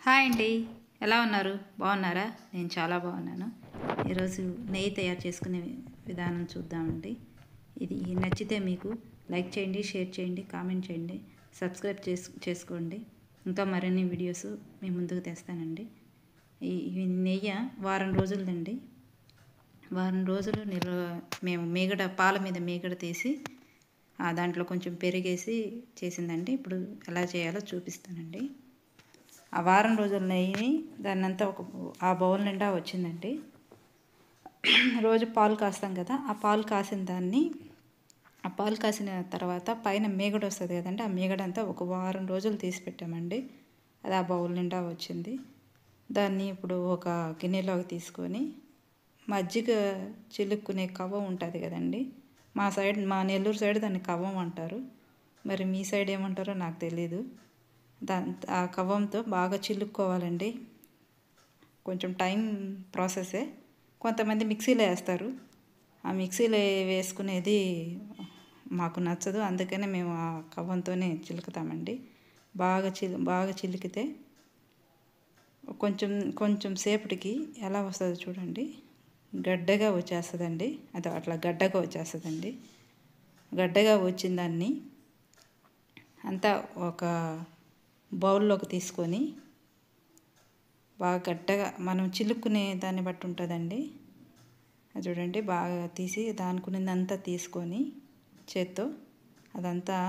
hi అండి ఎలా ఉన్నారు బాగున్నారా నేను చాలా బాగున్నాను ఈరోజు నెయ్యి తయారు చేసుకునే విధానం చూద్దామండి ఇది నచ్చితే మీకు లైక్ చేయండి షేర్ చేయండి కామెంట్ చేయండి సబ్స్క్రైబ్ చేసు చేసుకోండి ఇంకా మరిన్ని వీడియోస్ మీ ముందుకు తెస్తానండి ఈ ఈ నెయ్యి వారం రోజులదండి వారం రోజులు నిల్వ మేము మీగడ పాల మీద మీగడ తీసి ఆ దాంట్లో కొంచెం పెరిగేసి చేసిందండి ఇప్పుడు ఎలా చేయాలో చూపిస్తానండి ఆ వారం రోజుల నెయ్యిని దాన్ని అంతా ఒక ఆ బౌల్ నిండా వచ్చిందండి రోజు పాలు కాస్తాం కదా ఆ పాలు కాసిన దాన్ని ఆ పాలు కాసిన తర్వాత పైన మీగడ వస్తుంది కదండి ఆ మీగడ అంతా ఒక వారం రోజులు తీసి పెట్టామండి అది ఆ బౌల్ నిండా వచ్చింది దాన్ని ఇప్పుడు ఒక గిన్నెలోకి తీసుకొని మజ్జిగ చిలుక్కునే కవ్వం ఉంటుంది కదండి మా సైడ్ మా నెల్లూరు సైడ్ దాన్ని కవ్వం అంటారు మరి మీ సైడ్ ఏమంటారో నాకు తెలీదు దా ఆ కవ్వంతో బాగా చిలుక్కోవాలండి కొంచెం టైం ప్రాసెసే కొంతమంది మిక్సీలో వేస్తారు ఆ మిక్సీలో వేసుకునేది మాకు నచ్చదు అందుకనే మేము ఆ కవ్వంతోనే చిలుకుతామండి బాగా చిలు బాగా చిలికితే కొంచెం కొంచెం సేపటికి ఎలా వస్తుందో చూడండి గడ్డగా వచ్చేస్తుందండి అది అట్లా గడ్డగా వచ్చేస్తుందండి గడ్డగా వచ్చిన దాన్ని అంతా ఒక బౌల్లోకి తీసుకొని బాగా గడ్డగా మనం చిలుక్కునే దాన్ని బట్టి ఉంటుందండి అది చూడండి బాగా తీసి దానికునిందంతా తీసుకొని చేత్తో అదంతా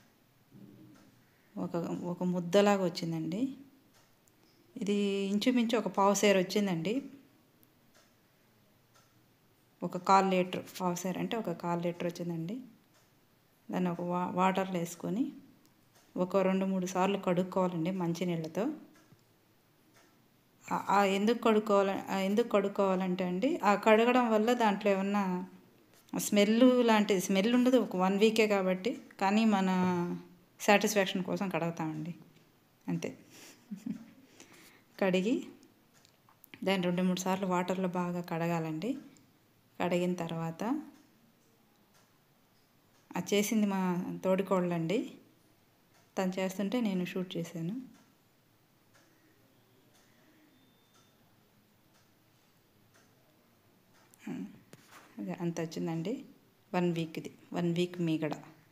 ఒక ఒక ముద్దలాగా వచ్చిందండి ఇది ఇంచుమించు ఒక పావు సేరు వచ్చిందండి ఒక కాల్ లీటర్ పావు సేరు అంటే ఒక కాల్ లీటర్ వచ్చిందండి దాన్ని ఒక వా వాటర్లో వేసుకొని ఒక రెండు మూడు సార్లు కడుక్కోవాలండి మంచినీళ్ళతో ఆ ఎందుకు కడుక్కోవాలి ఎందుకు కడుక్కోవాలంటే అండి ఆ కడగడం వల్ల దాంట్లో ఏమన్నా స్మెల్ లాంటి స్మెల్ ఉండదు ఒక వన్ వీకే కాబట్టి కానీ మన సాటిస్ఫాక్షన్ కోసం కడుగుతామండి అంతే కడిగి దాన్ని రెండు మూడు సార్లు వాటర్లో బాగా కడగాలండి కడిగిన తర్వాత అది చేసింది మా తోడికోళ్ళండి తను చేస్తుంటే నేను షూట్ చేశాను అదే అంత వచ్చిందండి వన్ వీక్ది వన్ వీక్ మీగడ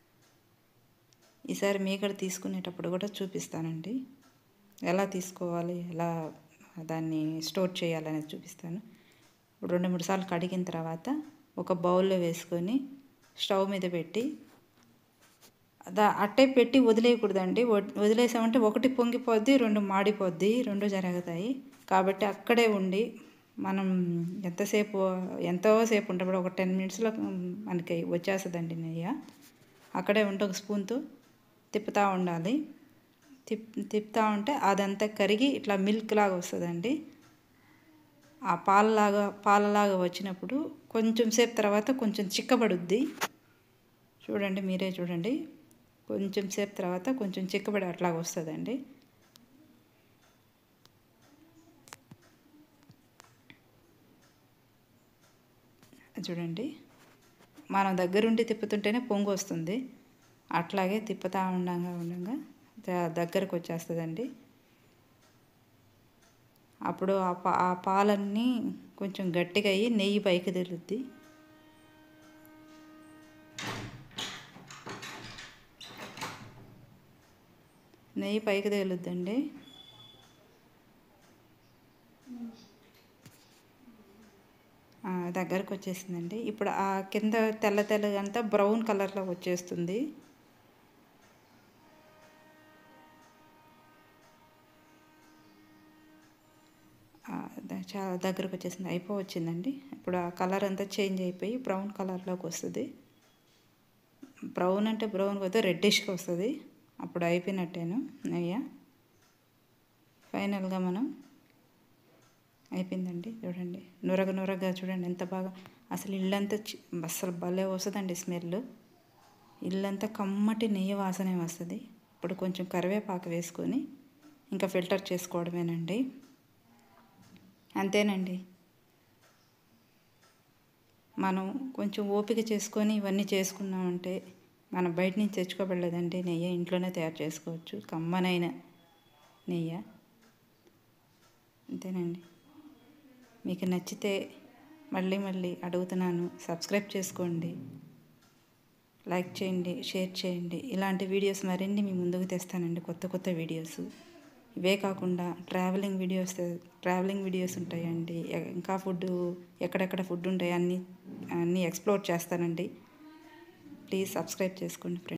ఈసారి మీగడ తీసుకునేటప్పుడు కూడా చూపిస్తానండి ఎలా తీసుకోవాలి ఎలా దాన్ని స్టోర్ చేయాలనేది చూపిస్తాను రెండు మూడు సార్లు కడిగిన తర్వాత ఒక బౌల్లో వేసుకొని స్టవ్ మీద పెట్టి దా అట్టే పెట్టి వదిలేయకూడదండి వదిలేసామంటే ఒకటి పొంగిపోద్ది రెండు మాడిపోద్ది రెండు జరుగుతాయి కాబట్టి అక్కడే ఉండి మనం ఎంతసేపు ఎంతో సేపు ఉంటే ఒక టెన్ మినిట్స్లో మనకి వచ్చేస్తుందండి నెయ్యి అక్కడే ఉంటే ఒక స్పూన్తో తిప్పుతూ ఉండాలి తిప్ తిప్పుతూ ఉంటే అదంతా కరిగి ఇట్లా మిల్క్ లాగా వస్తుందండి ఆ పాలలాగా పాలలాగా వచ్చినప్పుడు కొంచెం సేపు తర్వాత కొంచెం చిక్కబడుద్ది చూడండి మీరే చూడండి కొంచెం సేపు తర్వాత కొంచెం చిక్కబడి అట్లాగ వస్తుందండి చూడండి మనం దగ్గరుండి తిప్పుతుంటేనే పొంగు వస్తుంది అట్లాగే తిప్పుతూ ఉండగా ఉండగా దగ్గరకు వచ్చేస్తుందండి అప్పుడు ఆ పా ఆ పాలన్నీ కొంచెం గట్టిగా అయ్యి నెయ్యి పైకి తెలుద్ది నెయ్యి పైకి తేలుద్దండి దగ్గరకు వచ్చేసిందండి ఇప్పుడు ఆ కింద తెల్ల తెల్లగా అంతా బ్రౌన్ కలర్లో వచ్చేస్తుంది చాలా దగ్గరకు వచ్చేసింది అయిపో వచ్చిందండి ఇప్పుడు ఆ కలర్ అంతా చేంజ్ అయిపోయి బ్రౌన్ కలర్లోకి వస్తుంది బ్రౌన్ అంటే బ్రౌన్ పోతే రెడ్డిష్గా వస్తుంది అప్పుడు అయిపోయినట్టేను నెయ్యి ఫైనల్గా మనం అయిపోయిందండి చూడండి నురగ నురగగా చూడండి ఎంత బాగా అసలు ఇల్లంతా అసలు భలే వస్తుందండి స్మెల్ ఇల్లంతా కమ్మటి నెయ్యి వాసనే వస్తుంది ఇప్పుడు కొంచెం కరివేపాకు వేసుకొని ఇంకా ఫిల్టర్ చేసుకోవడమేనండి అంతేనండి మనం కొంచెం ఓపిక చేసుకొని ఇవన్నీ చేసుకున్నామంటే మనం బయట నుంచి తెచ్చుకోబడలేదండి నెయ్యి ఇంట్లోనే తయారు చేసుకోవచ్చు కమ్మనైన నెయ్యి అంతేనండి మీకు నచ్చితే మళ్ళీ మళ్ళీ అడుగుతున్నాను సబ్స్క్రైబ్ చేసుకోండి లైక్ చేయండి షేర్ చేయండి ఇలాంటి వీడియోస్ మరిన్ని మీ ముందుకు తెస్తానండి కొత్త కొత్త వీడియోస్ ఇవే కాకుండా ట్రావెలింగ్ వీడియోస్ ట్రావెలింగ్ వీడియోస్ ఉంటాయండి ఎ- ఇంకా ఫుడ్ ఎక్కడెక్కడ ఫుడ్ ఉంటాయి అన్నీ అన్నీ ఎక్స్ప్లోర్ చేస్తానండి ప్లీజ్ సబ్స్క్రైబ్ చేసుకోండి ఫ్రెండ్స్